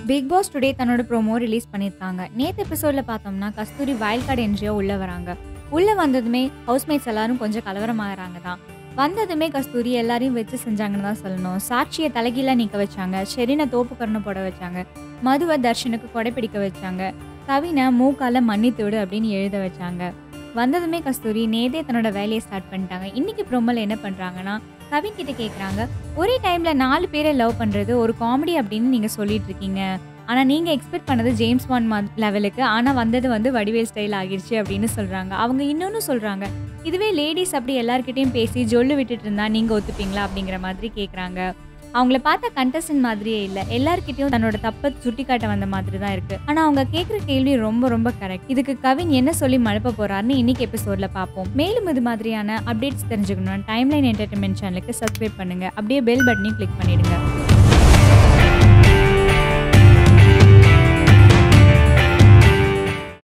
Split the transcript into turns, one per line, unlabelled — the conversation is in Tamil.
பிக் பாஸ் டுடே தன்னோட ப்ரோமோ ரிலீஸ் பண்ணியிருக்காங்க நேற்று எபிசோடில் பார்த்தோம்னா கஸ்தூரி வயல் கார்டு என்ட்ரியோ உள்ளே வராங்க உள்ளே வந்ததுமே ஹவுஸ்மேட்ஸ் எல்லாரும் கொஞ்சம் கலவரமாகறாங்க தான் வந்ததுமே கஸ்தூரி எல்லாரையும் வச்சு செஞ்சாங்கன்னு தான் சொல்லணும் சாட்சியை தலைகீழாக நிற்க வச்சாங்க ஷெரினை தோப்புக்கரணை போட வச்சாங்க மதுவை தர்ஷனுக்கு கொடைப்பிடிக்க வச்சாங்க கவினை மூக்கால மன்னித்து விடு அப்படின்னு எழுத வச்சாங்க வந்ததுமே கஸ்தூரி நேதே தன்னோட வேலையை ஸ்டார்ட் பண்ணிட்டாங்க இன்னைக்கு ப்ரோமோல என்ன பண்ணுறாங்கன்னா கவின் கிட்ட கேட்குறாங்க ஒரே டைம்ல நாலு பேரை லவ் பண்றது ஒரு காமெடி அப்படின்னு நீங்க சொல்லிட்டு இருக்கீங்க ஆனா நீங்க எக்ஸ்பெக்ட் பண்ணது ஜேம்ஸ் பாண்ட் லெவலுக்கு ஆனா வந்தது வந்து வடிவேல் ஸ்டைல் ஆகிடுச்சு அப்படின்னு சொல்றாங்க அவங்க இன்னொன்னு சொல்றாங்க இதுவே லேடிஸ் அப்படி எல்லார்கிட்டயும் பேசி ஜொல்லு விட்டுட்டு இருந்தா நீங்க ஒத்துப்பீங்களா அப்படிங்கிற மாதிரி கேக்குறாங்க அவங்கள பார்த்த கண்டஸ்டன்ட் மாதிரியே இல்லை எல்லார்கிட்டயும் தன்னோட தப்பை சுட்டி காட்ட வந்த மாதிரி தான் இருக்கு ஆனா அவங்க கேட்குற கேள்வி ரொம்ப ரொம்ப கரெக்ட் இதுக்கு கவின் என்ன சொல்லி மழுப்ப போறாருன்னு இன்னைக்கு எபிசோட்ல பார்ப்போம் மேலும் இது மாதிரியான அப்டேட்ஸ் தெரிஞ்சுக்கணும் டைம்லைன் என்டர்டைன்மெண்ட் சேனலுக்கு சப்ஸ்கிரைப் பண்ணுங்க அப்படியே பெல் பட்டனையும் கிளிக் பண்ணிடுங்க